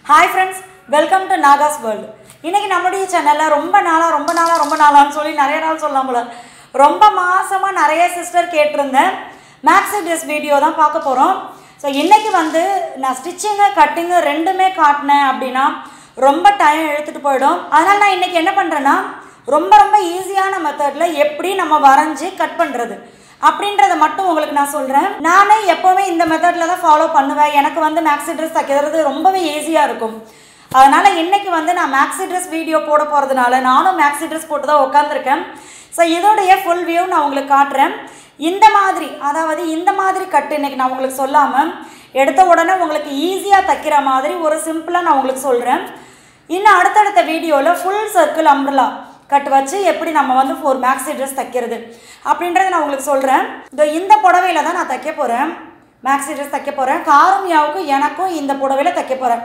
hi friends welcome to Naga's world இன்னைக்கு நம்மளுடைய சேனலில் ரொம்ப நாளாக ரொம்ப நாளாக ரொம்ப நாளான்னு சொல்லி நிறைய நாள் சொல்லலாம் போல ரொம்ப மாசமாக நிறைய சிஸ்டர் கேட்டிருந்தேன் மேக்ஸி ட்ரெஸ் வீடியோ தான் பார்க்க போகிறோம் ஸோ இன்னைக்கு வந்து நான் ஸ்டிச்சிங்கு கட்டிங்கு ரெண்டுமே காட்டினேன் அப்படின்னா ரொம்ப டைம் எடுத்துகிட்டு போயிடும் அதனால் நான் இன்னைக்கு என்ன பண்ணுறேன்னா ரொம்ப ரொம்ப ஈஸியான மெத்தடில் எப்படி நம்ம வரைஞ்சி கட் பண்ணுறது அப்படின்றத மட்டும் உங்களுக்கு நான் சொல்கிறேன் நானே எப்போவுமே இந்த மெத்தடில் தான் ஃபாலோ பண்ணுவேன் எனக்கு வந்து மேக்ஸி ட்ரெஸ் தைக்கிறது ரொம்பவே ஈஸியாக இருக்கும் அதனால் இன்னைக்கு வந்து நான் மேக்ஸி ட்ரெஸ் வீடியோ போட போகிறதுனால நானும் மேக்ஸி ட்ரெஸ் போட்டு தான் உட்காந்துருக்கேன் ஸோ இதோடைய ஃபுல் வியூ நான் உங்களுக்கு காட்டுறேன் இந்த மாதிரி அதாவது இந்த மாதிரி கட்டு இன்னைக்கு நான் உங்களுக்கு சொல்லாமல் எடுத்த உடனே உங்களுக்கு ஈஸியாக தைக்கிற மாதிரி ஒரு சிம்பிளாக நான் உங்களுக்கு சொல்கிறேன் இன்னும் அடுத்தடுத்த வீடியோவில் ஃபுல் சர்க்கிள் அம்ரலா கட் வச்சு எப்படி நம்ம வந்து ஒரு மேக்ஸி ட்ரெஸ் தைக்கிறது அப்படின்றத நான் உங்களுக்கு சொல்கிறேன் இந்த இந்த புடவையில தான் நான் தைக்க போகிறேன் மேக்ஸி ட்ரெஸ் தைக்க போகிறேன் காரமியாவுக்கும் எனக்கும் இந்த புடவையில தைக்க போகிறேன்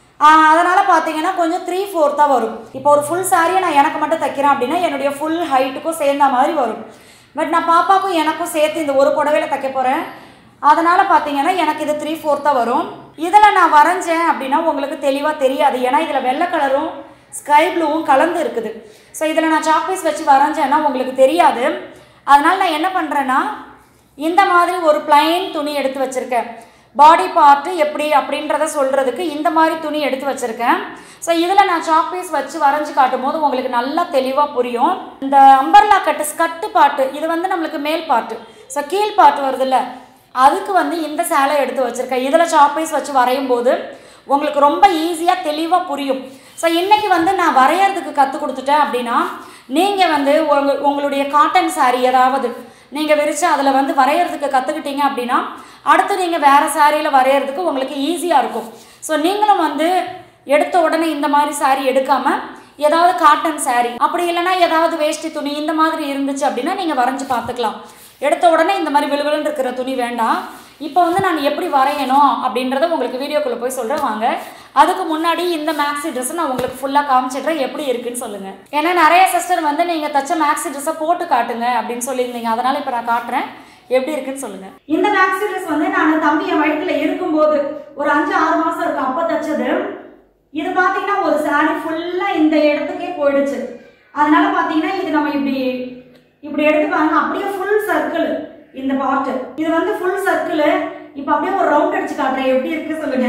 அதனால் பார்த்தீங்கன்னா கொஞ்சம் த்ரீ ஃபோர்த்தாக வரும் இப்போ ஒரு ஃபுல் சாரியை நான் எனக்கு மட்டும் தைக்கிறேன் அப்படின்னா என்னுடைய ஃபுல் ஹைட்டுக்கும் சேர்ந்த மாதிரி வரும் பட் நான் பாப்பாக்கும் எனக்கும் சேர்த்து இந்த ஒரு புடவையில தைக்க போகிறேன் அதனால் பார்த்தீங்கன்னா எனக்கு இது த்ரீ ஃபோர்த்தாக வரும் இதில் நான் வரைஞ்சேன் அப்படின்னா உங்களுக்கு தெளிவாக தெரியாது ஏன்னா இதில் வெள்ளை கலரும் ஸ்கை ப்ளூவும் கலந்து இருக்குது ஸோ இதில் நான் சாக் பீஸ் வச்சு வரைஞ்சேன்னா உங்களுக்கு தெரியாது அதனால் நான் என்ன பண்ணுறேன்னா இந்த மாதிரி ஒரு பிளைன் துணி எடுத்து வச்சுருக்கேன் பாடி பார்ட்டு எப்படி அப்படின்றத சொல்கிறதுக்கு இந்த மாதிரி துணி எடுத்து வச்சுருக்கேன் ஸோ இதில் நான் சாக் பீஸ் வச்சு வரைஞ்சி காட்டும் போது உங்களுக்கு நல்லா தெளிவாக புரியும் இந்த அம்பர்லா கட்டு ஸ்கட்டு பாட்டு இது வந்து நம்மளுக்கு மேல் பாட்டு ஸோ கீழ் பாட்டு வருதுல்ல அதுக்கு வந்து இந்த சேலை எடுத்து வச்சுருக்கேன் இதில் சாக் பீஸ் வச்சு வரையும் போது உங்களுக்கு ரொம்ப ஈஸியாக தெளிவாக புரியும் ஸோ இன்றைக்கி வந்து நான் வரையறதுக்கு கற்றுக் கொடுத்துட்டேன் அப்படின்னா நீங்கள் வந்து உங்க உங்களுடைய காட்டன் saree ஏதாவது நீங்கள் விரித்து அதில் வந்து வரையறதுக்கு கற்றுக்கிட்டீங்க அப்படின்னா அடுத்து நீங்கள் வேறு சாரியில் வரையறதுக்கு உங்களுக்கு ஈஸியாக இருக்கும் ஸோ நீங்களும் வந்து எடுத்த உடனே இந்த மாதிரி saree எடுக்காமல் ஏதாவது காட்டன் saree அப்படி இல்லைன்னா ஏதாவது வேஷ்டி துணி இந்த மாதிரி இருந்துச்சு அப்படின்னா நீங்கள் வரைஞ்சி பார்த்துக்கலாம் எடுத்த உடனே இந்த மாதிரி விழுவிழுன்னு இருக்கிற துணி வேண்டாம் இப்போ வந்து நான் எப்படி வரையணும் அப்படின்றத உங்களுக்கு வீடியோக்குள்ளே போய் சொல்கிறேன் வாங்க அதுக்கு முன்னாடி இந்த மேக்ஸி ட்ரெஸ்ஸை நான் உங்களுக்கு ஃபுல்லாக காமிச்சிடுறேன் எப்படி இருக்குன்னு சொல்லுங்கள் ஏன்னா நிறைய சிஸ்டர் வந்து நீங்கள் தச்ச மேக்ஸி ட்ரெஸ்ஸை போட்டு காட்டுங்க அப்படின்னு சொல்லியிருந்தீங்க அதனால் இப்போ நான் காட்டுறேன் எப்படி இருக்குன்னு சொல்லுங்க இந்த மேக்ஸி ட்ரெஸ் வந்து நான் தம்பி என் வயிற்றுல இருக்கும்போது ஒரு அஞ்சு ஆறு மாசம் இருக்கும் அப்போ தச்சது இது பார்த்தீங்கன்னா ஒரு சாரி ஃபுல்லாக இந்த இடத்துக்கே போயிடுச்சு அதனால பார்த்தீங்கன்னா இது நம்ம இப்படி இப்படி எடுத்து பாருங்க அப்படியே ஃபுல் சர்க்கிள் இந்த பார்ட் இது வந்து ஃபுல் சர்க்கிள் இப்போ அப்படியே ஒரு ரவுண்ட் அடிச்சு காட்டுறேன் எப்படி இருக்கு சொல்லுங்க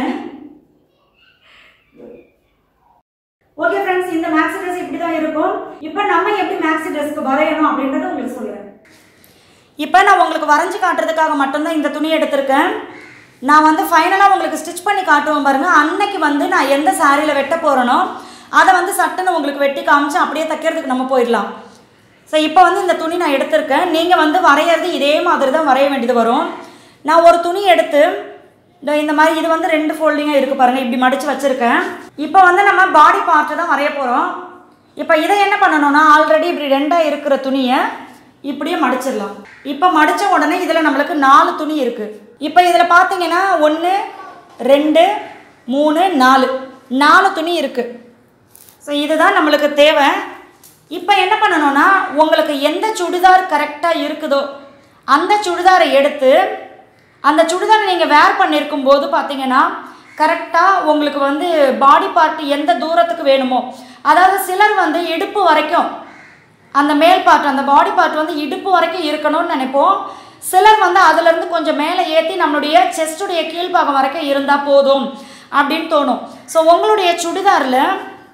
ஓகே ஃப்ரெண்ட்ஸ் இந்த மேக்ஸி ட்ரெஸ் இப்படி தான் இருக்கும் இப்போ நம்ம எப்படி மேக்ஸி ட்ரெஸ்க்கு வரையணும் அப்படின்றத உங்களுக்கு சொல்கிறேன் இப்போ நான் உங்களுக்கு வரைஞ்சி காட்டுறதுக்காக மட்டும்தான் இந்த துணி எடுத்திருக்கேன் நான் வந்து ஃபைனலாக உங்களுக்கு ஸ்டிச் பண்ணி காட்டுவேன் பாருங்கள் அன்னைக்கு வந்து நான் எந்த சாரியில் வெட்ட போகிறேனோ அதை வந்து சட்டுன்னு உங்களுக்கு வெட்டி காமிச்சு அப்படியே தைக்கிறதுக்கு நம்ம போயிடலாம் ஸோ இப்போ வந்து இந்த துணி நான் எடுத்திருக்கேன் நீங்கள் வந்து வரைகிறது இதே மாதிரி தான் வரைய வேண்டியது வரும் நான் ஒரு துணி எடுத்து இந்த இந்த மாதிரி இது வந்து ரெண்டு ஃபோல்டிங்காக இருக்குது பாருங்கள் இப்படி மடித்து வச்சுருக்கேன் இப்போ வந்து நம்ம பாடி பார்ட்டை தான் வரைய போகிறோம் இப்போ இதை என்ன பண்ணணும்னா ஆல்ரெடி இப்படி ரெண்டாக இருக்கிற துணியை இப்படியே மடிச்சிடலாம் இப்போ மடித்த உடனே இதில் நம்மளுக்கு நாலு துணி இருக்குது இப்போ இதில் பார்த்தீங்கன்னா ஒன்று ரெண்டு மூணு நாலு நாலு துணி இருக்குது ஸோ இதுதான் நம்மளுக்கு தேவை இப்போ என்ன பண்ணணும்னா உங்களுக்கு எந்த சுடிதார் கரெக்டாக இருக்குதோ அந்த சுடிதாரை எடுத்து அந்த சுடிதாரை நீங்கள் வேர் பண்ணியிருக்கும் போது பார்த்தீங்கன்னா கரெக்டாக உங்களுக்கு வந்து பாடி பார்ட் எந்த தூரத்துக்கு வேணுமோ அதாவது சிலர் வந்து இடுப்பு வரைக்கும் அந்த மேல் பார்ட் அந்த பாடி பார்ட் வந்து இடுப்பு வரைக்கும் இருக்கணும்னு நினைப்போம் சிலர் வந்து அதுலேருந்து கொஞ்சம் மேலே ஏற்றி நம்மளுடைய செஸ்டுடைய கீழ்ப்பாகம் வரைக்கும் இருந்தால் போதும் அப்படின்னு தோணும் ஸோ உங்களுடைய சுடிதாரில்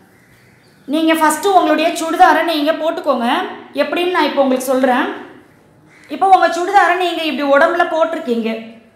நீங்கள் ஃபஸ்ட்டு உங்களுடைய சுடிதாரை நீங்கள் போட்டுக்கோங்க எப்படின்னு நான் இப்போ உங்களுக்கு சொல்கிறேன் இப்போ உங்கள் சுடிதாரை நீங்கள் இப்படி உடம்புல போட்டிருக்கீங்க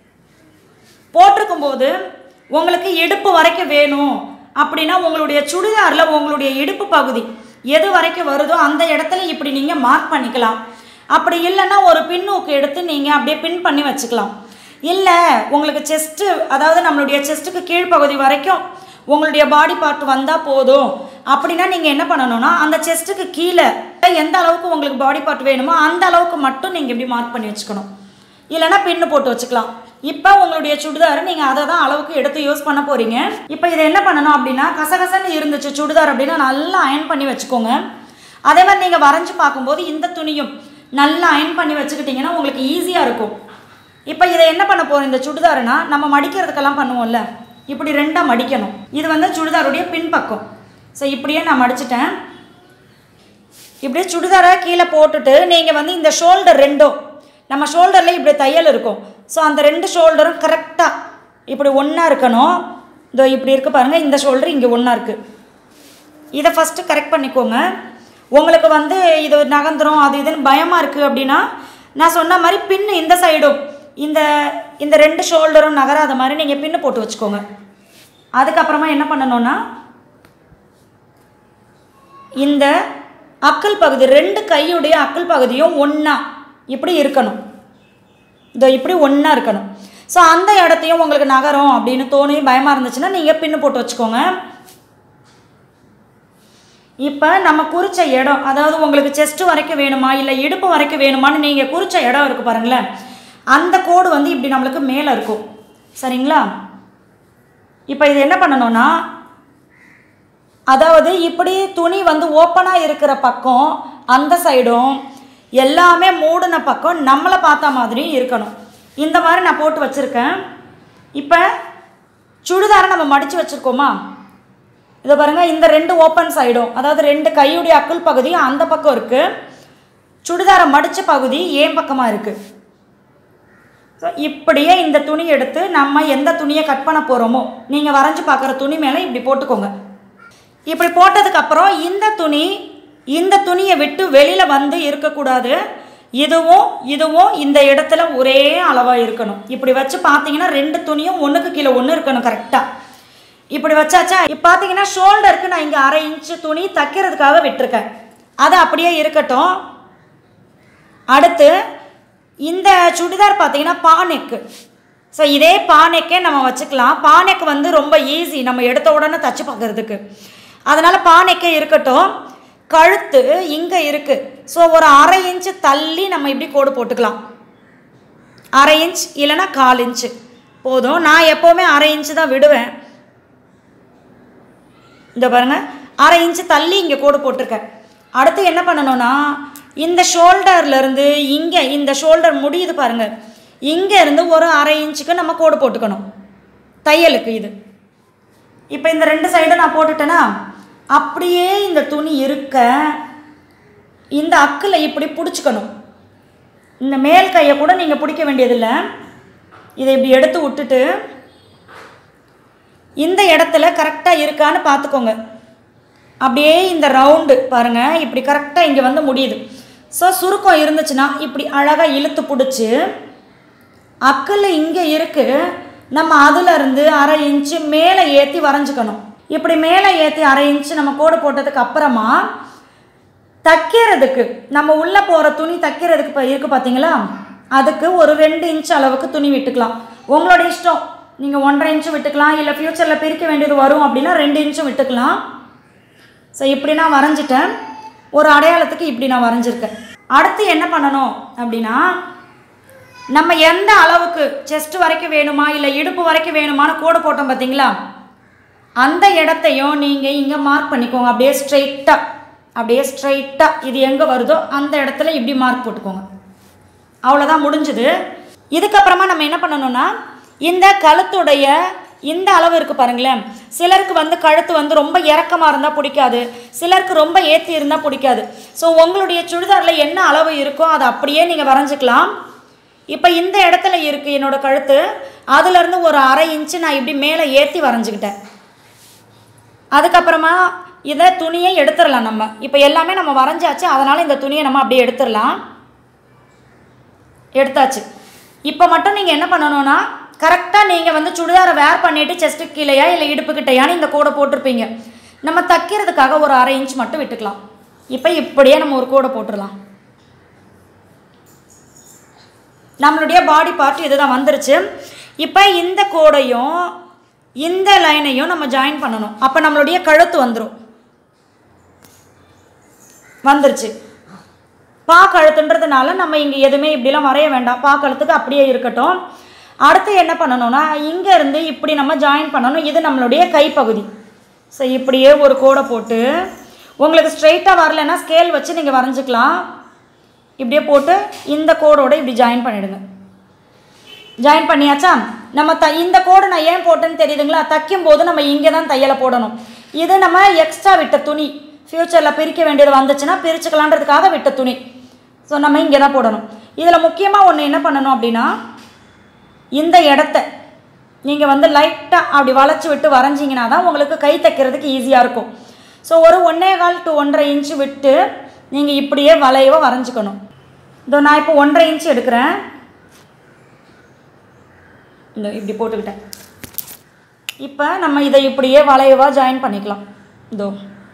போட்டிருக்கும்போது உங்களுக்கு இடுப்பு வரைக்கும் வேணும் அப்படின்னா உங்களுடைய சுடிதாரில் உங்களுடைய இடுப்பு பகுதி எது வரைக்கும் வருதோ அந்த இடத்துல இப்படி நீங்கள் மார்க் பண்ணிக்கலாம் அப்படி இல்லைன்னா ஒரு பின்னூக்கு எடுத்து நீங்கள் அப்படியே பின் பண்ணி வச்சுக்கலாம் இல்லை உங்களுக்கு செஸ்ட்டு அதாவது நம்மளுடைய செஸ்ட்டுக்கு கீழ்ப்பகுதி வரைக்கும் உங்களுடைய பாடி பார்ட் வந்தால் போதும் அப்படின்னா நீங்கள் என்ன பண்ணணும்னா அந்த செஸ்ட்டுக்கு கீழே எந்த அளவுக்கு உங்களுக்கு பாடி பார்ட் வேணுமோ அந்த அளவுக்கு மட்டும் நீங்கள் இப்படி மார்க் பண்ணி வச்சுக்கணும் இல்லைன்னா பின்னு போட்டு வச்சுக்கலாம் இப்போ உங்களுடைய சுடிதாரை நீங்கள் அதை தான் அளவுக்கு எடுத்து யூஸ் பண்ண போகிறீங்க இப்போ இதை என்ன பண்ணணும் அப்படின்னா கசகசன்னு இருந்துச்சு சுடிதார் அப்படின்னா நல்லா அயன் பண்ணி வச்சுக்கோங்க அதே மாதிரி நீங்கள் வரைஞ்சி பார்க்கும்போது இந்த துணியும் நல்லா அயன் பண்ணி வச்சுக்கிட்டிங்கன்னா உங்களுக்கு ஈஸியாக இருக்கும் இப்போ இதை என்ன பண்ண போகிறோம் இந்த சுடிதாருனா நம்ம மடிக்கிறதுக்கெல்லாம் பண்ணுவோம்ல இப்படி ரெண்டாக மடிக்கணும் இது வந்து சுடிதாருடைய பின்பக்கம் ஸோ இப்படியே நான் மடிச்சிட்டேன் இப்படியே சுடிதாரை கீழே போட்டுட்டு நீங்கள் வந்து இந்த ஷோல்டர் ரெண்டும் நம்ம ஷோல்டரில் இப்படி தையல் இருக்கும் ஸோ அந்த ரெண்டு ஷோல்டரும் கரெக்டாக இப்படி ஒன்றா இருக்கணும் இதோ இப்படி இருக்குது பாருங்கள் இந்த ஷோல்டர் இங்கே ஒன்றா இருக்குது இதை ஃபஸ்ட்டு கரெக்ட் பண்ணிக்கோங்க உங்களுக்கு வந்து இது நகர்ந்துரும் அது இதுன்னு பயமாக இருக்குது அப்படின்னா நான் சொன்ன மாதிரி பின்னு இந்த சைடும் இந்த இந்த ரெண்டு ஷோல்டரும் நகராத மாதிரி நீங்கள் பின்னு போட்டு வச்சுக்கோங்க அதுக்கப்புறமா என்ன பண்ணணும்னா இந்த அக்கல் பகுதி ரெண்டு கையுடைய அக்கல் பகுதியும் ஒன்றா இப்படி இருக்கணும் இதோ இப்படி ஒன்றா இருக்கணும் ஸோ அந்த இடத்தையும் உங்களுக்கு நகரும் அப்படின்னு தோணி பயமாக இருந்துச்சுன்னா நீங்கள் பின்னு போட்டு வச்சுக்கோங்க இப்போ நம்ம குறிச்ச இடம் அதாவது உங்களுக்கு செஸ்ட் வரைக்கும் வேணுமா இல்லை இடுப்பு வரைக்கும் வேணுமான்னு நீங்கள் குறிச்ச இடம் இருக்குது பாருங்களேன் அந்த கோடு வந்து இப்படி நம்மளுக்கு மேலே இருக்கும் சரிங்களா இப்போ இது என்ன பண்ணணும்னா அதாவது இப்படி துணி வந்து ஓப்பனாக இருக்கிற பக்கம் அந்த சைடும் எல்லாமே மூடின பக்கம் நம்மளை பார்த்த மாதிரியும் இருக்கணும் இந்த மாதிரி நான் போட்டு வச்சுருக்கேன் இப்போ சுடிதாரை நம்ம மடித்து வச்சுருக்கோமா இதை பாருங்கள் இந்த ரெண்டு ஓப்பன் சைடும் அதாவது ரெண்டு கையுடைய அக்குள் பகுதியும் அந்த பக்கம் இருக்குது சுடிதாரை மடித்த பகுதி ஏன் பக்கமாக இருக்குது ஸோ இப்படியே இந்த துணி எடுத்து நம்ம எந்த துணியை கட் பண்ண போகிறோமோ நீங்கள் வரைஞ்சி பார்க்குற துணி மேலே இப்படி போட்டுக்கோங்க இப்படி போட்டதுக்கப்புறம் இந்த துணி இந்த துணியை விட்டு வெளியில் வந்து இருக்கக்கூடாது இதுவும் இதுவும் இந்த இடத்துல ஒரே அளவாக இருக்கணும் இப்படி வச்சு பார்த்தீங்கன்னா ரெண்டு துணியும் ஒன்றுக்கு கீழே ஒன்று இருக்கணும் கரெக்டாக இப்படி வச்சாச்சா இப்போ பார்த்தீங்கன்னா ஷோல்டருக்கு நான் இங்கே அரை இன்ச்சு துணி தைக்கிறதுக்காக விட்டுருக்கேன் அது அப்படியே இருக்கட்டும் அடுத்து இந்த சுடிதார் பார்த்தீங்கன்னா பானெக்கு ஸோ இதே பானெக்கே நம்ம வச்சுக்கலாம் பானெக்கு வந்து ரொம்ப ஈஸி நம்ம எடுத்த உடனே தச்சு பார்க்கறதுக்கு அதனால் பானெக்கே இருக்கட்டும் கழுத்து இங்கே இருக்குது ஸோ ஒரு அரை இன்ச்சு தள்ளி நம்ம இப்படி கோடு போட்டுக்கலாம் அரை இன்ச் இல்லைன்னா கால் இன்ச்சு போதும் நான் எப்போவுமே அரை இன்ச்சு தான் விடுவேன் இந்த பாருங்க அரை இன்ச்சு தள்ளி இங்கே கோடு போட்டிருக்கேன் அடுத்து என்ன பண்ணணும்னா இந்த ஷோல்டர்லேருந்து இங்கே இந்த ஷோல்டர் முடியுது பாருங்க இங்கே இருந்து ஒரு அரை இன்ச்சுக்கு நம்ம கோடு போட்டுக்கணும் தையலுக்கு இது இப்போ இந்த ரெண்டு சைடும் நான் போட்டுட்டேன்னா அப்படியே இந்த துணி இருக்க இந்த அக்கில் இப்படி பிடிச்சிக்கணும் இந்த மேல் கையை கூட நீங்கள் பிடிக்க வேண்டியதில்லை இதை இப்படி எடுத்து விட்டுட்டு இந்த இடத்துல கரெக்டாக இருக்கான்னு பார்த்துக்கோங்க அப்படியே இந்த ரவுண்டு பாருங்கள் இப்படி கரெக்டாக இங்கே வந்து முடியுது ஸோ சுருக்கம் இருந்துச்சுன்னா இப்படி அழகாக இழுத்து பிடிச்சி அக்கில் இங்கே இருக்குது நம்ம அதிலிருந்து அரை இன்ச்சு மேலே ஏற்றி வரைஞ்சிக்கணும் இப்படி மேலே ஏற்றி அரை இன்ச்சு நம்ம கோடு போட்டதுக்கு அப்புறமா தைக்கிறதுக்கு நம்ம உள்ளே போகிற துணி தைக்கிறதுக்கு இப்போ இருக்குது பார்த்தீங்களா அதுக்கு ஒரு ரெண்டு இன்ச் அளவுக்கு துணி விட்டுக்கலாம் உங்களோட இஷ்டம் நீங்கள் ஒன்றரை இன்ச்சு விட்டுக்கலாம் இல்லை ஃப்யூச்சரில் பிரிக்க வேண்டியது வரும் அப்படின்னா ரெண்டு இன்ச்சும் விட்டுக்கலாம் ஸோ இப்படி நான் வரைஞ்சிட்டேன் ஒரு அடையாளத்துக்கு இப்படி நான் வரைஞ்சிருக்கேன் அடுத்து என்ன பண்ணணும் அப்படின்னா நம்ம எந்த அளவுக்கு செஸ்ட் வரைக்கும் வேணுமா இல்லை இடுப்பு வரைக்கும் வேணுமான்னு கோடு போட்டோம் பார்த்தீங்களா அந்த இடத்தையும் நீங்கள் இங்கே மார்க் பண்ணிக்கோங்க அப்படியே ஸ்ட்ரைட்டாக அப்படியே ஸ்ட்ரைட்டாக இது எங்கே வருதோ அந்த இடத்துல இப்படி மார்க் போட்டுக்கோங்க அவ்வளோதான் முடிஞ்சுது இதுக்கப்புறமா நம்ம என்ன பண்ணணும்னா இந்த கழுத்துடைய இந்த அளவு இருக்குது பாருங்களேன் சிலருக்கு வந்து கழுத்து வந்து ரொம்ப இறக்கமாக இருந்தால் பிடிக்காது சிலருக்கு ரொம்ப ஏற்றி இருந்தால் பிடிக்காது ஸோ உங்களுடைய சுடிதாரில் என்ன அளவு இருக்கோ அதை அப்படியே நீங்கள் வரைஞ்சிக்கலாம் இப்போ இந்த இடத்துல இருக்குது என்னோடய கழுத்து அதுலேருந்து ஒரு அரை இன்ச்சு நான் இப்படி மேலே ஏற்றி வரைஞ்சிக்கிட்டேன் அதுக்கப்புறமா இதை துணியை எடுத்துடலாம் நம்ம இப்போ எல்லாமே நம்ம வரைஞ்சாச்சு அதனால் இந்த துணியை நம்ம அப்படியே எடுத்துடலாம் எடுத்தாச்சு இப்போ மட்டும் நீங்கள் என்ன பண்ணணும்னா கரெக்டாக நீங்கள் வந்து சுடிதாரை வேர் பண்ணிவிட்டு செஸ்ட்டு கீழேயா இல்லை இடுப்புக்கிட்டையான்னு இந்த கோடை போட்டிருப்பீங்க நம்ம தைக்கிறதுக்காக ஒரு அரை இன்ச் மட்டும் விட்டுக்கலாம் இப்போ இப்படியே நம்ம ஒரு கோடை போட்டுடலாம் நம்மளுடைய பாடி பார்ட் இதுதான் வந்துருச்சு இப்போ இந்த கோடையும் இந்த லைனையும் நம்ம ஜாயின் பண்ணணும் அப்போ நம்மளுடைய கழுத்து வந்துடும் வந்துருச்சு பா கழுத்துன்றதுனால நம்ம இங்கே எதுவுமே இப்படிலாம் வரைய வேண்டாம் பா கழுத்துக்கு அப்படியே இருக்கட்டும் அடுத்து என்ன பண்ணணும்னா இங்கேருந்து இப்படி நம்ம ஜாயின் பண்ணணும் இது நம்மளுடைய கைப்பகுதி ஸோ இப்படியே ஒரு கோடை போட்டு உங்களுக்கு ஸ்ட்ரெயிட்டாக வரலைன்னா ஸ்கேல் வச்சு நீங்கள் வரைஞ்சிக்கலாம் இப்படியே போட்டு இந்த கோடோட இப்படி ஜாயின் பண்ணிடுங்க ஜாயின் பண்ணியாச்சா நம்ம த இந்த கோடு நான் ஏன் போட்டேன்னு தெரியுதுங்களா தைக்கும் போது நம்ம இங்கே தான் தையலை போடணும் இது நம்ம எக்ஸ்ட்ரா விட்ட துணி ஃப்யூச்சரில் பிரிக்க வேண்டியது வந்துச்சுன்னா பிரிச்சுக்கலான்றதுக்காக விட்ட துணி ஸோ நம்ம இங்கே தான் போடணும் இதில் முக்கியமாக ஒன்று என்ன பண்ணணும் அப்படின்னா இந்த இடத்த நீங்கள் வந்து லைட்டாக அப்படி வளைச்சி விட்டு வரைஞ்சிங்கன்னா தான் உங்களுக்கு கை தைக்கிறதுக்கு ஈஸியாக இருக்கும் ஸோ ஒரு ஒன்றே கால் டு ஒன்றரை இன்ச்சு விட்டு நீங்கள் இப்படியே வளைவாக வரைஞ்சிக்கணும் இதோ நான் இப்போ ஒன்றரை இன்ச்சு எடுக்கிறேன் இந்த இப்படி போட்டுக்கிட்டேன் இப்போ நம்ம இதை இப்படியே வளைவாக ஜாயின் பண்ணிக்கலாம் இதோ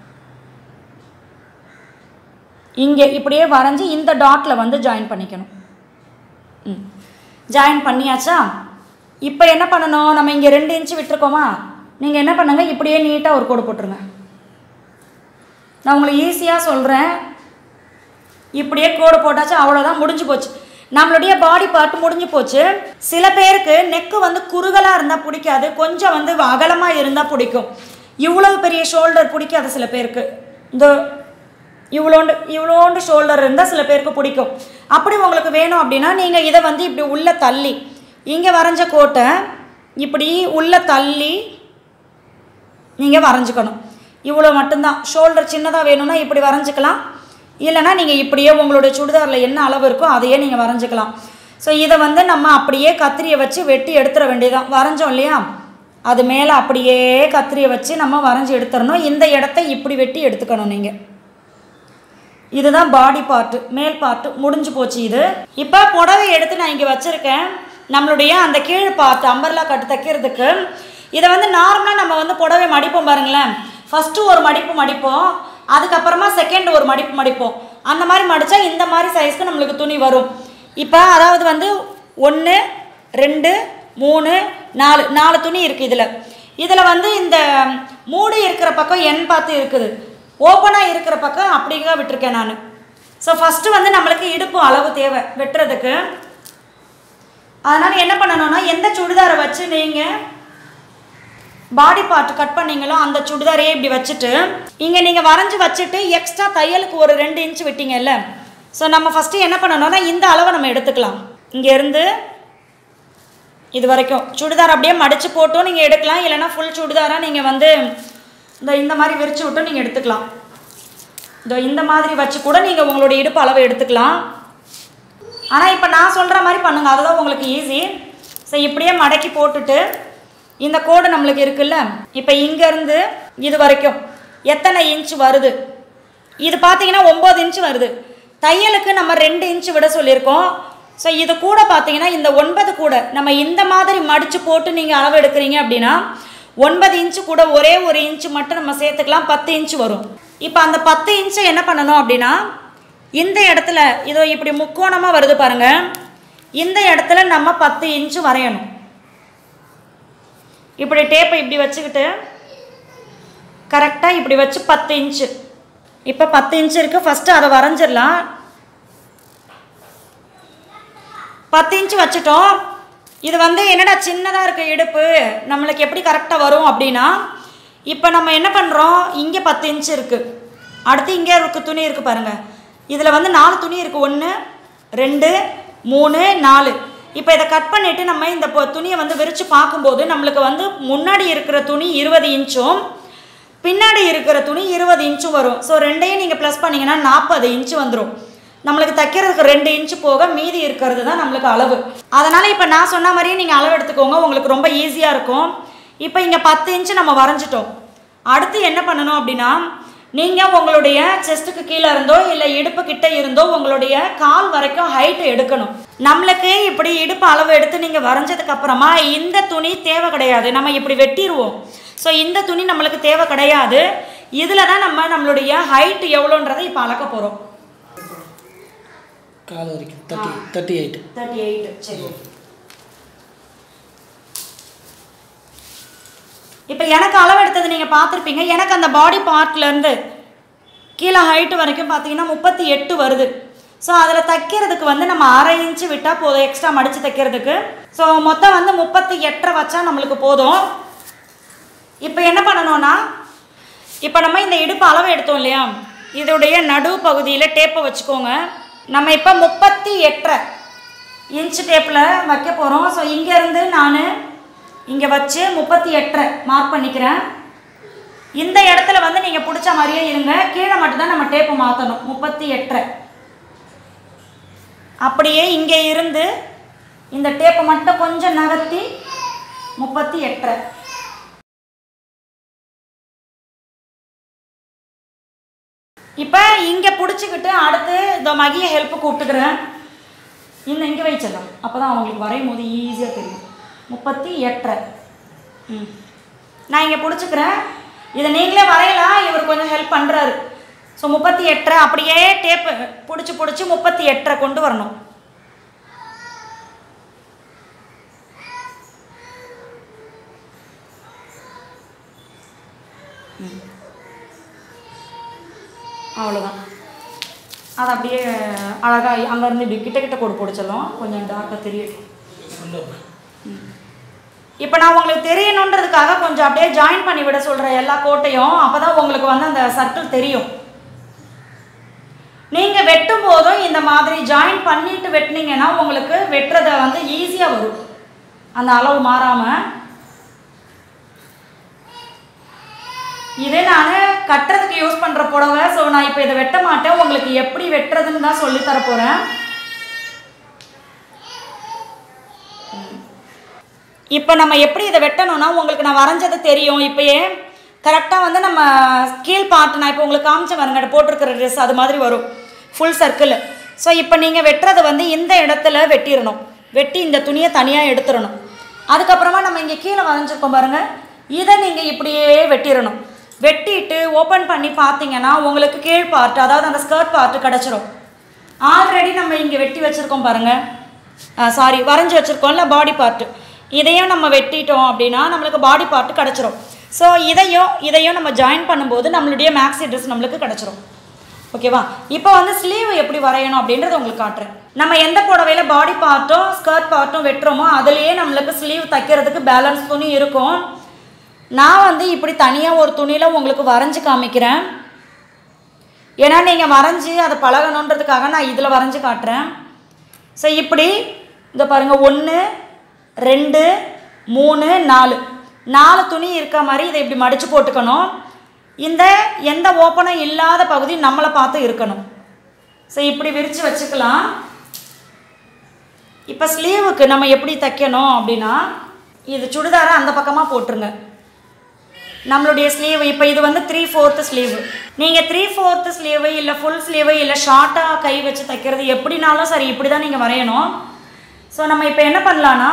இங்கே இப்படியே வரைஞ்சி இந்த டாட்டில் வந்து ஜாயின் பண்ணிக்கணும் ம் ஜாயின் பண்ணியாச்சா இப்போ என்ன பண்ணணும் நம்ம இங்கே ரெண்டு இன்ச்சு விட்டுருக்கோமா நீங்கள் என்ன பண்ணுங்க இப்படியே நீட்டாக ஒரு கோடு போட்டுருங்க நான் உங்களுக்கு ஈஸியாக சொல்கிறேன் இப்படியே கோடு போட்டாச்சு அவ்வளோதான் முடிஞ்சு போச்சு நம்மளுடைய பாடி பார்ட் முடிஞ்சு போச்சு சில பேருக்கு நெக்கு வந்து குறுகலாக இருந்தால் பிடிக்காது கொஞ்சம் வந்து அகலமாக இருந்தால் பிடிக்கும் இவ்வளவு பெரிய ஷோல்டர் பிடிக்காது சில பேருக்கு இந்த இவ்வளோண்டு இவ்வளோண்டு ஷோல்டர் இருந்தால் சில பேருக்கு பிடிக்கும் அப்படி உங்களுக்கு வேணும் அப்படின்னா நீங்கள் இதை வந்து இப்படி உள்ளே தள்ளி இங்கே வரைஞ்ச கோட்டை இப்படி உள்ளே தள்ளி நீங்கள் வரைஞ்சிக்கணும் இவ்வளோ மட்டும்தான் ஷோல்டர் சின்னதாக வேணும்னா இப்படி வரைஞ்சிக்கலாம் இல்லைனா நீங்கள் இப்படியே உங்களுடைய சுடிதாரில் என்ன அளவு இருக்கோ அதையே நீங்கள் வரைஞ்சிக்கலாம் ஸோ இதை வந்து நம்ம அப்படியே கத்திரியை வச்சு வெட்டி எடுத்துட வேண்டியதான் வரைஞ்சோம் இல்லையா அது மேலே அப்படியே கத்திரியை வச்சு நம்ம வரைஞ்சி எடுத்துடணும் இந்த இடத்த இப்படி வெட்டி எடுத்துக்கணும் நீங்கள் இதுதான் பாடி பார்ட்டு மேல் பார்ட்டு முடிஞ்சு போச்சு இது இப்போ புடவை எடுத்து நான் இங்கே வச்சுருக்கேன் நம்மளுடைய அந்த கீழ் பார்ட் அம்பர்லா கட்டு தைக்கிறதுக்கு இதை வந்து நார்மலாக நம்ம வந்து புடவை மடிப்போம் பாருங்களேன் ஃபஸ்ட்டு ஒரு மடிப்பு மடிப்போம் அதுக்கப்புறமா செகண்ட் ஒரு மடிப்பு மடிப்போம் அந்த மாதிரி மடித்தா இந்த மாதிரி சைஸ்க்கு நம்மளுக்கு துணி வரும் இப்போ அதாவது வந்து ஒன்று ரெண்டு மூணு நாலு நாலு துணி இருக்குது இதில் இதில் வந்து இந்த மூடி இருக்கிற பக்கம் எண் பார்த்து இருக்குது ஓப்பனாக இருக்கிற பக்கம் அப்படிங்க விட்டுருக்கேன் நான் ஸோ ஃபஸ்ட்டு வந்து நம்மளுக்கு இடுப்பு அளவு தேவை வெட்டுறதுக்கு அதனால் என்ன பண்ணணும்னா எந்த சுடிதாரை வச்சு நீங்கள் பாடி பார்ட் கட் பண்ணீங்களோ அந்த சுடிதாரையே இப்படி வச்சுட்டு இங்கே நீங்கள் வரைஞ்சி வச்சுட்டு எக்ஸ்ட்ரா தையலுக்கு ஒரு ரெண்டு இன்ச் விட்டீங்கல்ல ஸோ நம்ம ஃபஸ்ட்டு என்ன பண்ணணும்னா இந்த அளவை நம்ம எடுத்துக்கலாம் இங்கேருந்து இது வரைக்கும் சுடிதார் அப்படியே மடித்து போட்டும் நீங்கள் எடுக்கலாம் இல்லைனா ஃபுல் சுடிதாராக நீங்கள் வந்து இந்த இந்த மாதிரி விரிச்சு விட்டும் நீங்கள் எடுத்துக்கலாம் இதோ இந்த மாதிரி வச்சு கூட நீங்கள் உங்களுடைய இடுப்பு அளவை எடுத்துக்கலாம் ஆனால் இப்போ நான் சொல்கிற மாதிரி பண்ணுங்கள் அதுதான் உங்களுக்கு ஈஸி ஸோ இப்படியே மடக்கி போட்டுட்டு இந்த கோடு நம்மளுக்கு இருக்குல்ல இப்போ இங்கேருந்து இது வரைக்கும் எத்தனை இன்ச் வருது இது பார்த்தீங்கன்னா ஒம்பது இன்ச் வருது தையலுக்கு நம்ம ரெண்டு இன்ச் விட சொல்லியிருக்கோம் ஸோ இது கூட பார்த்தீங்கன்னா இந்த ஒன்பது கூட நம்ம இந்த மாதிரி மடித்து போட்டு நீங்கள் அளவு எடுக்கிறீங்க அப்படின்னா ஒன்பது இன்ச்சு கூட ஒரே ஒரு இன்ச்சு மட்டும் நம்ம சேர்த்துக்கலாம் பத்து இன்ச்சு வரும் இப்போ அந்த பத்து இன்ச்சை என்ன பண்ணணும் அப்படின்னா இந்த இடத்துல இதோ இப்படி முக்கோணமாக வருது பாருங்க இந்த இடத்துல நம்ம பத்து இன்ச்சு வரையணும் இப்படி டேப்பை இப்படி வச்சுக்கிட்டு கரெக்டாக இப்படி வச்சு பத்து இன்ச்சு இப்போ பத்து இன்ச்சு இருக்குது ஃபஸ்ட்டு அதை வரைஞ்சிடலாம் பத்து இன்ச்சு வச்சுட்டோம் இது வந்து என்னடா சின்னதாக இருக்க இடுப்பு நம்மளுக்கு எப்படி கரெக்டாக வரும் அப்படின்னா இப்போ நம்ம என்ன பண்ணுறோம் இங்கே பத்து இன்ச்சு இருக்குது அடுத்து இங்கே இருக்க துணி இருக்குது பாருங்கள் இதில் வந்து நாலு துணி இருக்குது ஒன்று ரெண்டு மூணு நாலு இப்போ இதை கட் பண்ணிவிட்டு நம்ம இந்த பொ- துணியை வந்து விரித்து பார்க்கும்போது நம்மளுக்கு வந்து முன்னாடி இருக்கிற துணி இருபது இன்ச்சும் பின்னாடி இருக்கிற துணி இருபது இன்ச்சும் வரும் ஸோ ரெண்டையும் நீங்கள் ப்ளஸ் பண்ணிங்கன்னா நாற்பது இன்ச்சு வந்துடும் நம்மளுக்கு தைக்கிறதுக்கு ரெண்டு இன்ச்சு போக மீதி இருக்கிறது தான் நம்மளுக்கு அளவு அதனால் இப்போ நான் சொன்ன மாதிரியே நீங்கள் அளவு எடுத்துக்கோங்க உங்களுக்கு ரொம்ப ஈஸியாக இருக்கும் இப்போ இங்கே பத்து இன்ச்சு நம்ம வரைஞ்சிட்டோம் அடுத்து என்ன பண்ணணும் அப்படின்னா நீங்கள் உங்களுடைய செஸ்ட்டுக்கு கீழே இருந்தோ இல்லை இடுப்பு கிட்ட இருந்தோ உங்களுடைய கால் வரைக்கும் ஹைட் எடுக்கணும் நம்மளுக்கு இப்படி இடுப்பு அளவு எடுத்து நீங்கள் வரைஞ்சதுக்கு அப்புறமா இந்த துணி தேவை கிடையாது நம்ம இப்படி வெட்டிடுவோம் ஸோ இந்த துணி நம்மளுக்கு தேவை கிடையாது இதில் தான் நம்ம நம்மளுடைய ஹைட் எவ்வளோன்றதை இப்போ அளக்க போகிறோம் கால் வரைக்கும் thirty thirty eight thirty eight சரி இப்போ எனக்கு அளவு எடுத்தது நீங்கள் பார்த்துருப்பீங்க எனக்கு அந்த பாடி பார்ட்லேருந்து கீழே ஹைட்டு வரைக்கும் பார்த்தீங்கன்னா முப்பத்தி எட்டு வருது ஸோ அதில் தைக்கிறதுக்கு வந்து நம்ம அரை இன்ச்சு விட்டால் போதும் எக்ஸ்ட்ரா மடித்து தைக்கிறதுக்கு ஸோ மொத்தம் வந்து முப்பத்தி எட்டரை வச்சா நம்மளுக்கு போதும் இப்போ என்ன பண்ணணும்னா இப்போ நம்ம இந்த இடுப்பு அளவு எடுத்தோம் இல்லையா இதோடைய நடு பகுதியில் டேப்பை வச்சுக்கோங்க நம்ம இப்போ முப்பத்தி எட்டரை இன்ச்சு டேப்பில் வைக்க போகிறோம் ஸோ இங்கேருந்து நான் இங்கே வச்சு முப்பத்தி எட்டரை மார்க் பண்ணிக்கிறேன் இந்த இடத்துல வந்து நீங்கள் பிடிச்ச மாதிரியே இருங்க கீழே மட்டும்தான் நம்ம டேப்பு மாற்றணும் முப்பத்தி எட்டரை அப்படியே இங்கே இருந்து இந்த டேப்பை மட்டும் கொஞ்சம் நகர்த்தி முப்பத்தி எட்டரை இப்போ இங்கே பிடிச்சிக்கிட்டு அடுத்து இந்த மகிய ஹெல்ப்பு கூப்பிட்டுக்கிறேன் இந்த இங்கே வச்சிடலாம் அப்போ தான் அவங்களுக்கு வரையும் போது ஈஸியாக தெரியும் முப்பத்தி எட்டரை ம் நான் இங்கே பிடிச்சிக்கிறேன் இதை நீங்களே வரையலாம் இவர் கொஞ்சம் ஹெல்ப் பண்ணுறாரு ஸோ முப்பத்தி எட்டரை அப்படியே டேப்பு பிடிச்சி பிடிச்சி முப்பத்தி எட்டரை கொண்டு வரணும் அவ்வளோதான் அது அப்படியே அழகாக அங்கேருந்து இப்படி கிட்ட கிட்ட கோடு பிடிச்சிடலாம் கொஞ்சம் டார்க்காக தெரியட்டும் இப்போ நான் உங்களுக்கு தெரியணுன்றதுக்காக கொஞ்சம் அப்படியே ஜாயின் பண்ணி விட சொல்கிறேன் எல்லா கோட்டையும் அப்போ தான் உங்களுக்கு வந்து அந்த சர்க்கிள் தெரியும் நீங்கள் வெட்டும் போதும் இந்த மாதிரி ஜாயின் பண்ணிட்டு வெட்டினீங்கன்னா உங்களுக்கு வெட்டுறத வந்து ஈஸியாக வரும் அந்த அளவு மாறாமல் இதே நான் கட்டுறதுக்கு யூஸ் பண்ணுற புடவை ஸோ நான் இப்போ இதை வெட்ட மாட்டேன் உங்களுக்கு எப்படி வெட்டுறதுன்னு தான் சொல்லி தர போகிறேன் இப்போ நம்ம எப்படி இதை வெட்டணும்னா உங்களுக்கு நான் வரைஞ்சது தெரியும் இப்போயே கரெக்டாக வந்து நம்ம கீழ் பார்ட் நான் இப்போ உங்களுக்கு காமிச்ச பாருங்க போட்டிருக்கிற ட்ரெஸ் அது மாதிரி வரும் ஃபுல் சர்க்கிள் ஸோ இப்போ நீங்கள் வெட்டுறது வந்து இந்த இடத்துல வெட்டிடணும் வெட்டி இந்த துணியை தனியாக எடுத்துடணும் அதுக்கப்புறமா நம்ம இங்கே கீழே வரைஞ்சிருக்கோம் பாருங்கள் இதை நீங்கள் இப்படியே வெட்டிடணும் வெட்டிட்டு ஓப்பன் பண்ணி பார்த்தீங்கன்னா உங்களுக்கு கீழ் பார்ட் அதாவது அந்த ஸ்கர்ட் பார்ட் கிடச்சிரும் ஆல்ரெடி நம்ம இங்கே வெட்டி வச்சுருக்கோம் பாருங்கள் சாரி வரைஞ்சி வச்சுருக்கோம்ல பாடி பார்ட்டு இதையும் நம்ம வெட்டிட்டோம் அப்படின்னா நம்மளுக்கு பாடி பார்ட் கிடச்சிரும் ஸோ இதையும் இதையும் நம்ம ஜாயின் பண்ணும்போது நம்மளுடைய மேக்ஸி ட்ரெஸ் நம்மளுக்கு கிடச்சிரும் ஓகேவா இப்போ வந்து ஸ்லீவ் எப்படி வரையணும் அப்படின்றத உங்களுக்கு காட்டுறேன் நம்ம எந்த புடவையில் பாடி பார்ட்டும் ஸ்கர்ட் பார்ட்டும் வெட்டுறோமோ அதுலேயே நம்மளுக்கு ஸ்லீவ் தைக்கிறதுக்கு பேலன்ஸ் துணி இருக்கும் நான் வந்து இப்படி தனியாக ஒரு துணியில் உங்களுக்கு வரைஞ்சி காமிக்கிறேன் ஏன்னா நீங்கள் வரைஞ்சி அதை பழகணுன்றதுக்காக நான் இதில் வரைஞ்சி காட்டுறேன் ஸோ இப்படி இதை பாருங்கள் ஒன்று ரெண்டு மூணு நாலு நாலு துணி இருக்க மாதிரி இதை இப்படி மடித்து போட்டுக்கணும் இந்த எந்த ஓப்பனும் இல்லாத பகுதி நம்மளை பார்த்து இருக்கணும் ஸோ இப்படி விரித்து வச்சுக்கலாம் இப்போ ஸ்லீவுக்கு நம்ம எப்படி தைக்கணும் அப்படின்னா இது சுடிதாரை அந்த பக்கமாக போட்டுருங்க நம்மளுடைய ஸ்லீவ் இப்போ இது வந்து த்ரீ ஃபோர்த்து ஸ்லீவு நீங்கள் த்ரீ ஃபோர்த்து ஸ்லீவு இல்லை ஃபுல் ஸ்லீவு இல்லை ஷார்ட்டாக கை வச்சு தைக்கிறது எப்படினாலும் சரி இப்படி தான் நீங்கள் வரையணும் ஸோ நம்ம இப்போ என்ன பண்ணலான்னா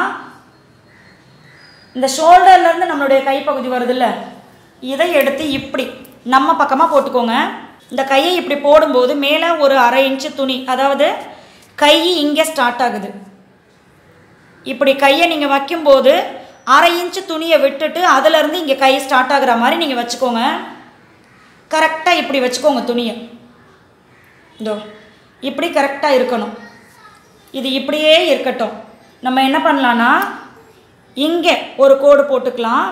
இந்த ஷோல்டர்லேருந்து நம்மளுடைய கைப்பகுதி வருதுல்ல இதை எடுத்து இப்படி நம்ம பக்கமாக போட்டுக்கோங்க இந்த கையை இப்படி போடும்போது மேலே ஒரு அரை இன்ச்சு துணி அதாவது கை இங்கே ஸ்டார்ட் ஆகுது இப்படி கையை நீங்கள் வைக்கும்போது அரை இன்ச்சு துணியை விட்டுட்டு அதுலேருந்து இங்கே கை ஸ்டார்ட் ஆகுற மாதிரி நீங்கள் வச்சுக்கோங்க கரெக்டாக இப்படி வச்சுக்கோங்க துணியை இதோ இப்படி கரெக்டாக இருக்கணும் இது இப்படியே இருக்கட்டும் நம்ம என்ன பண்ணலான்னா இங்கே ஒரு கோடு போட்டுக்கலாம்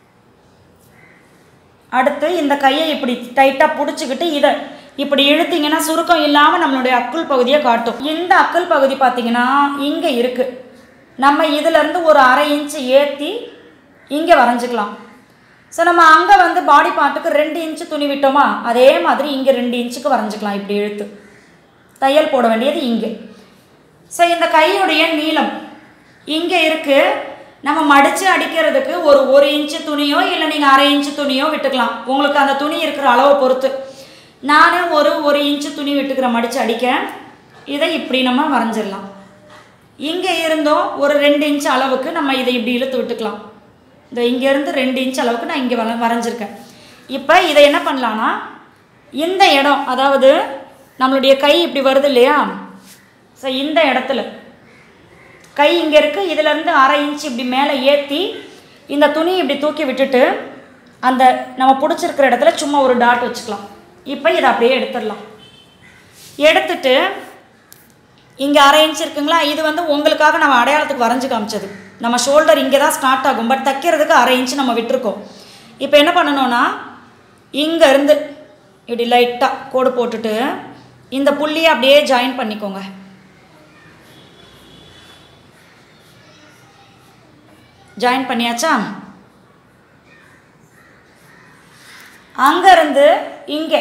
அடுத்து இந்த கையை இப்படி டைட்டாக பிடிச்சிக்கிட்டு இதை இப்படி இழுத்தீங்கன்னா சுருக்கம் இல்லாமல் நம்மளுடைய அக்குள் பகுதியை காட்டும் இந்த அக்குள் பகுதி பார்த்தீங்கன்னா இங்கே இருக்குது நம்ம இதிலேருந்து ஒரு அரை இன்ச்சு ஏற்றி இங்கே வரைஞ்சிக்கலாம் ஸோ நம்ம அங்கே வந்து பாடி பார்ட்டுக்கு ரெண்டு இன்ச்சு துணி விட்டோமா அதே மாதிரி இங்கே ரெண்டு இன்ச்சுக்கு வரைஞ்சிக்கலாம் இப்படி இழுத்து தையல் போட வேண்டியது இங்கே ஸோ இந்த கையுடைய நீளம் இங்கே இருக்குது நம்ம மடித்து அடிக்கிறதுக்கு ஒரு ஒரு இன்ச்சு துணியோ இல்லை நீங்கள் அரை இன்ச்சு துணியோ விட்டுக்கலாம் உங்களுக்கு அந்த துணி இருக்கிற அளவை பொறுத்து நானே ஒரு ஒரு இன்ச்சு துணி விட்டுக்கிற மடித்து அடிக்க இதை இப்படி நம்ம வரைஞ்சிடலாம் இங்கே இருந்தோம் ஒரு ரெண்டு இன்ச் அளவுக்கு நம்ம இதை இப்படி இழுத்து விட்டுக்கலாம் இந்த இங்கேருந்து ரெண்டு இன்ச் அளவுக்கு நான் இங்கே வர வரைஞ்சிருக்கேன் இப்போ இதை என்ன பண்ணலான்னா இந்த இடம் அதாவது நம்மளுடைய கை இப்படி வருது இல்லையா ஸோ இந்த இடத்துல கை இங்கே இருக்குது இதிலேருந்து அரை இன்ச் இப்படி மேலே ஏற்றி இந்த துணி இப்படி தூக்கி விட்டுட்டு அந்த நம்ம பிடிச்சிருக்கிற இடத்துல சும்மா ஒரு டாட் வச்சுக்கலாம் இப்போ இதை அப்படியே எடுத்துடலாம் எடுத்துட்டு இங்கே அரை இன்ச் இருக்குங்களா இது வந்து உங்களுக்காக நம்ம அடையாளத்துக்கு வரைஞ்சி காமிச்சது நம்ம ஷோல்டர் இங்கே தான் ஸ்டார்ட் ஆகும் பட் தைக்கிறதுக்கு அரை இன்ச் நம்ம விட்டுருக்கோம் இப்போ என்ன பண்ணணும்னா இங்கே இருந்து இப்படி லைட்டாக கோடு போட்டுட்டு இந்த புள்ளியை அப்படியே ஜாயின் பண்ணிக்கோங்க ஜாயின் பண்ணியாச்சா அங்கேருந்து இங்கே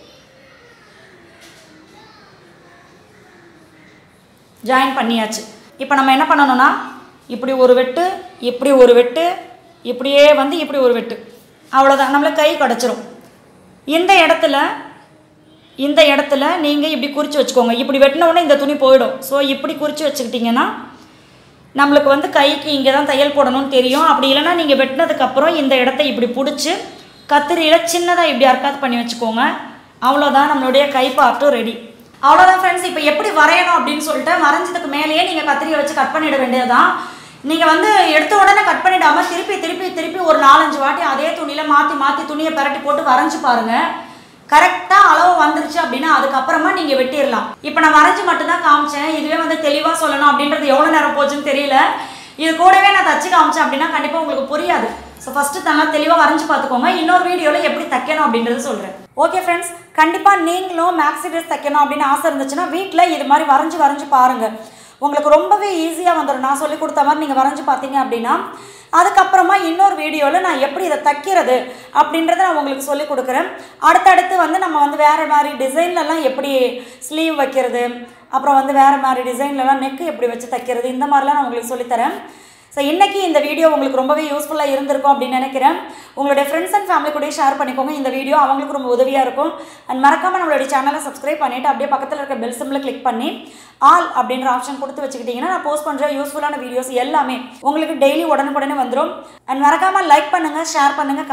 ஜாயின் பண்ணியாச்சு இப்போ நம்ம என்ன பண்ணணும்னா இப்படி ஒரு வெட்டு இப்படி ஒரு வெட்டு இப்படியே வந்து இப்படி ஒரு வெட்டு அவ்வளோதான் நம்மளுக்கு கை கிடச்சிரும் இந்த இடத்துல இந்த இடத்துல நீங்கள் இப்படி குறித்து வச்சுக்கோங்க இப்படி வெட்டின உடனே இந்த துணி போயிடும் ஸோ இப்படி குறித்து வச்சுக்கிட்டிங்கன்னா நம்மளுக்கு வந்து கைக்கு இங்கே தான் தையல் போடணும்னு தெரியும் அப்படி இல்லைன்னா நீங்கள் வெட்டினதுக்கப்புறம் இந்த இடத்த இப்படி பிடிச்சி கத்திரியில் சின்னதாக இப்படி அர்க்காத் பண்ணி வச்சுக்கோங்க அவ்வளோதான் நம்மளுடைய கை பார்ட்டும் ரெடி அவ்வளோதான் ஃப்ரெண்ட்ஸ் இப்போ எப்படி வரையணும் அப்படின்னு சொல்லிட்டு வரைஞ்சதுக்கு மேலேயே நீங்கள் கத்திரியை வச்சு கட் பண்ணிட வேண்டியதுதான் நீங்கள் வந்து எடுத்த உடனே கட் பண்ணிடாமல் திருப்பி திருப்பி திருப்பி ஒரு நாலஞ்சு வாட்டி அதே துணியில் மாற்றி மாற்றி துணியை பரட்டி போட்டு வரைஞ்சி பாருங்கள் கரெக்டாக அளவு வந்துருச்சு அப்படின்னா அதுக்கப்புறமா நீங்கள் வெட்டிடலாம் இப்போ நான் வரைஞ்சி மட்டும்தான் காமிச்சேன் இதுவே வந்து தெளிவாக சொல்லணும் அப்படின்றது எவ்வளோ நேரம் போச்சுன்னு தெரியல இது கூடவே நான் தச்சு காமிச்சேன் அப்படின்னா கண்டிப்பாக உங்களுக்கு புரியாது ஸோ ஃபஸ்ட்டு நல்லா தெளிவாக வரைஞ்சி பார்த்துக்கோங்க இன்னொரு வீடியோவில் எப்படி தைக்கணும் அப்படின்றது சொல்கிறேன் ஓகே ஃப்ரெண்ட்ஸ் கண்டிப்பாக நீங்களும் மேக்ஸி ட்ரெஸ் தைக்கணும் அப்படின்னு ஆசை இருந்துச்சுன்னா வீட்டில் இது மாதிரி வரைஞ்சி வரைஞ்சி பாருங்கள் உங்களுக்கு ரொம்பவே ஈஸியாக வந்துடும் நான் சொல்லி கொடுத்த மாதிரி நீங்கள் வரைஞ்சி பார்த்தீங்க அப்படின்னா அதுக்கப்புறமா இன்னொரு வீடியோவில் நான் எப்படி இதை தைக்கிறது அப்படின்றத நான் உங்களுக்கு சொல்லி கொடுக்குறேன் அடுத்தடுத்து வந்து நம்ம வந்து வேறு மாதிரி டிசைன்லலாம் எப்படி ஸ்லீவ் வைக்கிறது அப்புறம் வந்து வேறு மாதிரி டிசைன்லலாம் நெக்கு எப்படி வச்சு தைக்கிறது இந்த மாதிரிலாம் நான் உங்களுக்கு சொல்லித்தரேன் ஸோ இன்றைக்கி இந்த வீடியோ உங்களுக்கு ரொம்பவே யூஸ்ஃபுல்லாக இருந்திருக்கும் அப்படின்னு நினைக்கிறேன் உங்களுடைய ஃப்ரெண்ட்ஸ் அண்ட் ஃபேமிலி கூட ஷேர் பண்ணிக்கோங்க இந்த வீடியோ அவங்களுக்கு ரொம்ப உதவியாக இருக்கும் அண்ட் மறக்காமல் நம்மளுடைய சேனலை சப்ஸ்கிரைப் பண்ணிவிட்டு அப்படியே பக்கத்தில் இருக்க பெல் சிம்பிளை கிளிக் பண்ணி ஆல் அப்படின்ற ஆப்ஷன் கொடுத்து வச்சுக்கிட்டிங்கன்னா நான் போஸ்ட் பண்ணுற யூஸ்ஃபுல்லான வீடியோஸ் எல்லாமே உங்களுக்கு டெய்லி உடனுக்குடனே வந்துடும் அண்ட் மறக்காமல் லைக் பண்ணுங்கள் ஷேர் பண்ணுங்கள்